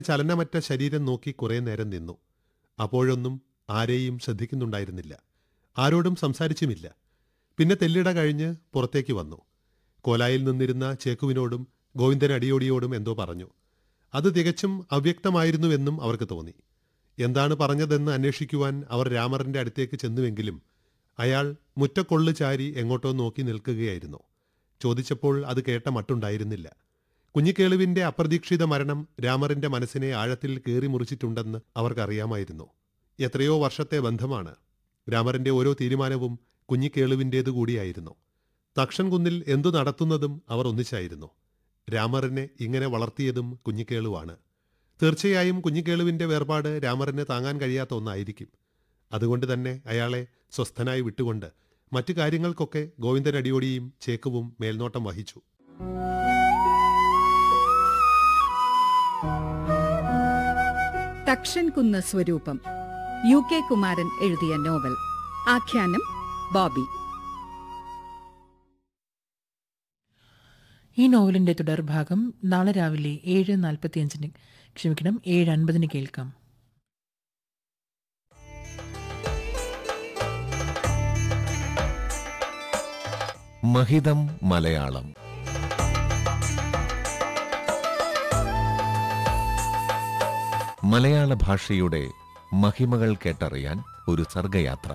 ചലനമറ്റ ശരീരം നോക്കി കുറേ നേരം നിന്നു അപ്പോഴൊന്നും ആരെയും ശ്രദ്ധിക്കുന്നുണ്ടായിരുന്നില്ല ആരോടും സംസാരിച്ചുമില്ല പിന്നെ തെല്ലിട കഴിഞ്ഞ് പുറത്തേക്ക് വന്നു കോലായിൽ നിന്നിരുന്ന ചേക്കുവിനോടും ഗോവിന്ദൻ അടിയോടിയോടും എന്തോ പറഞ്ഞു അത് തികച്ചും അവ്യക്തമായിരുന്നുവെന്നും അവർക്ക് തോന്നി എന്താണ് പറഞ്ഞതെന്ന് അന്വേഷിക്കുവാൻ അവർ രാമറിന്റെ അടുത്തേക്ക് ചെന്നുവെങ്കിലും അയാൾ മുറ്റക്കൊള്ളു ചാരി എങ്ങോട്ടോ നോക്കി നിൽക്കുകയായിരുന്നു ചോദിച്ചപ്പോൾ അത് കേട്ട മട്ടുണ്ടായിരുന്നില്ല കുഞ്ഞിക്കേളുവിന്റെ അപ്രതീക്ഷിത മരണം രാമറിന്റെ മനസ്സിനെ ആഴത്തിൽ കീറി മുറിച്ചിട്ടുണ്ടെന്ന് അവർക്കറിയാമായിരുന്നു എത്രയോ വർഷത്തെ ബന്ധമാണ് രാമറിന്റെ ഓരോ തീരുമാനവും കുഞ്ഞിക്കേളുവിൻ്റേതു കൂടിയായിരുന്നു തക്ഷൻ കുന്നിൽ എന്തു നടത്തുന്നതും അവർ ഒന്നിച്ചായിരുന്നു രാമറിനെ ഇങ്ങനെ വളർത്തിയതും കുഞ്ഞിക്കേളുവാണ് തീർച്ചയായും കുഞ്ഞിക്കേളുവിന്റെ വേർപാട് രാമറിന് താങ്ങാൻ കഴിയാത്ത ഒന്നായിരിക്കും അതുകൊണ്ട് തന്നെ അയാളെ സ്വസ്ഥനായി വിട്ടുകൊണ്ട് മറ്റു കാര്യങ്ങൾക്കൊക്കെ ഗോവിന്ദൻ അടിയോടിയും ചേക്കുവും മേൽനോട്ടം വഹിച്ചു തക്ഷൻ കുന്ന് സ്വരൂപം യു കെ കുമാരൻ എഴുതിയ നോവൽ ആഖ്യാനം ബോബി ഈ നോവലിന്റെ തുടർഭാഗം നാളെ രാവിലെ ഏഴ് നാൽപ്പത്തിയഞ്ചിന് ക്ഷമിക്കണം ഏഴ് അൻപതിന് കേൾക്കാം മഹിതം മലയാളം മലയാള ഭാഷയുടെ മഹിമകൾ കേട്ടറിയാൻ ഒരു സർഗയാത്ര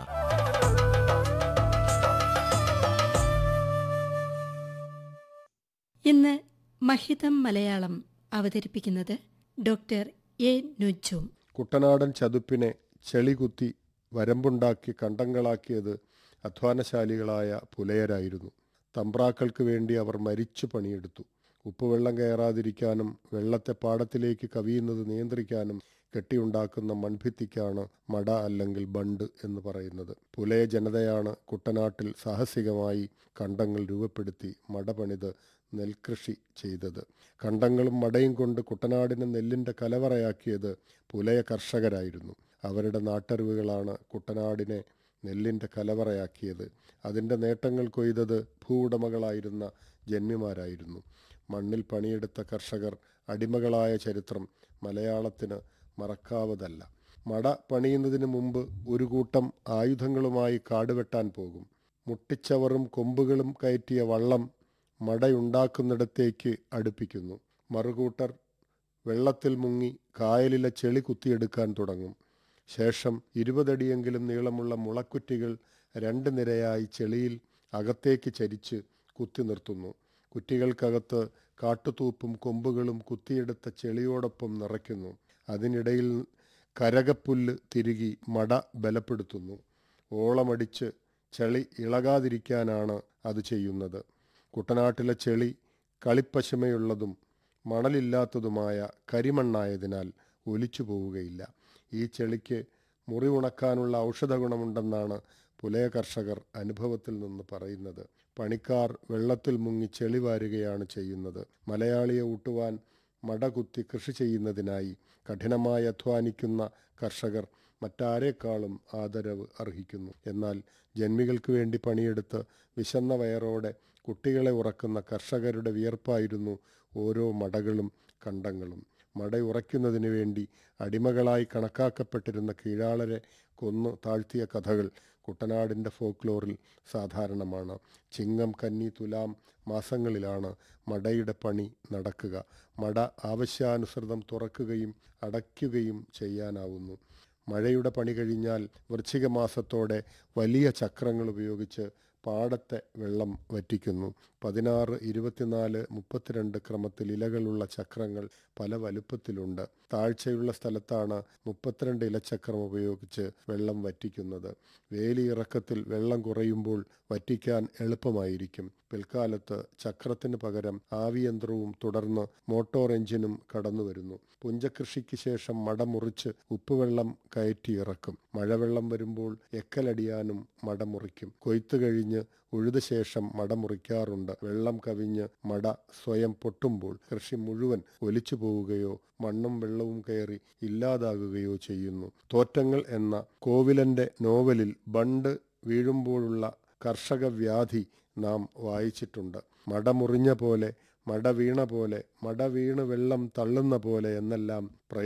ഇന്ന് മഹിതം മലയാളം അവതരിപ്പിക്കുന്നത് ഡോക്ടർ എ നുജും കുട്ടനാടൻ ചതുപ്പിനെ ചെളികുത്തി വരമ്പുണ്ടാക്കി കണ്ടങ്ങളാക്കിയത് അധ്വാനശാലികളായ പുലയരായിരുന്നു തമ്പ്രാക്കൾക്ക് വേണ്ടി അവർ മരിച്ചു പണിയെടുത്തു ഉപ്പുവെള്ളം കയറാതിരിക്കാനും വെള്ളത്തെ പാടത്തിലേക്ക് കവിയുന്നത് നിയന്ത്രിക്കാനും കെട്ടിയുണ്ടാക്കുന്ന മൺഭിത്തിക്കാണ് മട അല്ലെങ്കിൽ ബണ്ട് എന്ന് പറയുന്നത് പുലയ ജനതയാണ് കുട്ടനാട്ടിൽ സാഹസികമായി കണ്ടങ്ങൾ രൂപപ്പെടുത്തി മട പണിത് നെൽകൃഷി ചെയ്തത് കണ്ടങ്ങളും മടയും കൊണ്ട് കുട്ടനാടിനെ നെല്ലിൻ്റെ കലവറയാക്കിയത് പുലയ കർഷകരായിരുന്നു അവരുടെ നാട്ടറിവുകളാണ് കുട്ടനാടിനെ നെല്ലിൻ്റെ കലവറയാക്കിയത് അതിൻ്റെ നേട്ടങ്ങൾ കൊയ്തത് ഭൂവുടമകളായിരുന്ന ജന്മിമാരായിരുന്നു മണ്ണിൽ പണിയെടുത്ത കർഷകർ അടിമകളായ ചരിത്രം മലയാളത്തിന് മറക്കാവതല്ല മട പണിയുന്നതിന് മുമ്പ് ഒരു കൂട്ടം ആയുധങ്ങളുമായി കാടുവെട്ടാൻ പോകും മുട്ടിച്ചവറും കൊമ്പുകളും കയറ്റിയ വള്ളം മടയുണ്ടാക്കുന്നിടത്തേക്ക് അടുപ്പിക്കുന്നു മറുകൂട്ടർ വെള്ളത്തിൽ മുങ്ങി കായലിലെ ചെളി കുത്തിയെടുക്കാൻ തുടങ്ങും ശേഷം ഇരുപതടിയെങ്കിലും നീളമുള്ള മുളക്കുറ്റികൾ രണ്ട് നിരയായി ചെളിയിൽ അകത്തേക്ക് ചരിച്ച് കുത്തി നിർത്തുന്നു കുറ്റികൾക്കകത്ത് കാട്ടുതൂപ്പും കൊമ്പുകളും കുത്തിയെടുത്ത ചെളിയോടൊപ്പം നിറയ്ക്കുന്നു അതിനിടയിൽ കരകപ്പുല്ല് തിരുകി മട ബലപ്പെടുത്തുന്നു ഓളമടിച്ച് ചെളി ഇളകാതിരിക്കാനാണ് അത് ചെയ്യുന്നത് കുട്ടനാട്ടിലെ ചെളി കളിപ്പശമയുള്ളതും മണലില്ലാത്തതുമായ കരിമണ്ണായതിനാൽ ഒലിച്ചു പോവുകയില്ല ഈ ചെളിക്ക് മുറിവുണക്കാനുള്ള ഔഷധ ഗുണമുണ്ടെന്നാണ് പുലയ കർഷകർ അനുഭവത്തിൽ നിന്ന് പറയുന്നത് പണിക്കാർ വെള്ളത്തിൽ മുങ്ങി ചെളി വാരുകയാണ് ചെയ്യുന്നത് മലയാളിയെ ഊട്ടുവാൻ മടകുത്തി കൃഷി ചെയ്യുന്നതിനായി കഠിനമായി അധ്വാനിക്കുന്ന കർഷകർ മറ്റാരേക്കാളും ആദരവ് അർഹിക്കുന്നു എന്നാൽ ജന്മികൾക്ക് വേണ്ടി പണിയെടുത്ത് വിശന്ന വയറോടെ കുട്ടികളെ ഉറക്കുന്ന കർഷകരുടെ വിയർപ്പായിരുന്നു ഓരോ മടകളും കണ്ടങ്ങളും മടയുറയ്ക്കുന്നതിന് വേണ്ടി അടിമകളായി കണക്കാക്കപ്പെട്ടിരുന്ന കീഴാളരെ കൊന്നു താഴ്ത്തിയ കഥകൾ കുട്ടനാടിൻ്റെ ഫോക്ലോറിൽ സാധാരണമാണ് ചിങ്ങം കന്നി തുലാം മാസങ്ങളിലാണ് മടയുടെ പണി നടക്കുക മട ആവശ്യാനുസൃതം തുറക്കുകയും അടയ്ക്കുകയും ചെയ്യാനാവുന്നു മഴയുടെ പണി കഴിഞ്ഞാൽ വൃശ്ചിക മാസത്തോടെ വലിയ ചക്രങ്ങൾ ഉപയോഗിച്ച് പാടത്തെ വെള്ളം വറ്റിക്കുന്നു പതിനാറ് ഇരുപത്തിനാല് മുപ്പത്തിരണ്ട് ക്രമത്തിൽ ഇലകളുള്ള ചക്രങ്ങൾ പല വലുപ്പത്തിലുണ്ട് താഴ്ചയുള്ള സ്ഥലത്താണ് മുപ്പത്തിരണ്ട് ഇലച്ചക്രം ഉപയോഗിച്ച് വെള്ളം വറ്റിക്കുന്നത് വേലിയിറക്കത്തിൽ വെള്ളം കുറയുമ്പോൾ വറ്റിക്കാൻ എളുപ്പമായിരിക്കും പിൽക്കാലത്ത് ചക്രത്തിന് പകരം ആവിയന്ത്രവും തുടർന്ന് മോട്ടോർ എഞ്ചിനും കടന്നുവരുന്നു പുഞ്ചകൃഷിക്ക് ശേഷം മട മുറിച്ച് ഉപ്പുവെള്ളം കയറ്റി ഇറക്കും മഴവെള്ളം വരുമ്പോൾ എക്കലടിയാനും മട മുറിക്കും കൊയ്ത്ത് കഴിഞ്ഞ് ഉഴുത ശേഷം മട മുറിക്കാറുണ്ട് വെള്ളം കവിഞ്ഞ് മട സ്വയം പൊട്ടുമ്പോൾ കൃഷി മുഴുവൻ ഒലിച്ചു പോവുകയോ മണ്ണും വെള്ളവും കയറി ഇല്ലാതാകുകയോ ചെയ്യുന്നു തോറ്റങ്ങൾ എന്ന കോവിലന്റെ നോവലിൽ ബണ്ട് വീഴുമ്പോഴുള്ള കർഷക വ്യാധി നാം വായിച്ചിട്ടുണ്ട് മടമുറിഞ്ഞ പോലെ മട വീണ പോലെ മട വീണ് വെള്ളം തള്ളുന്ന പോലെ എന്നെല്ലാം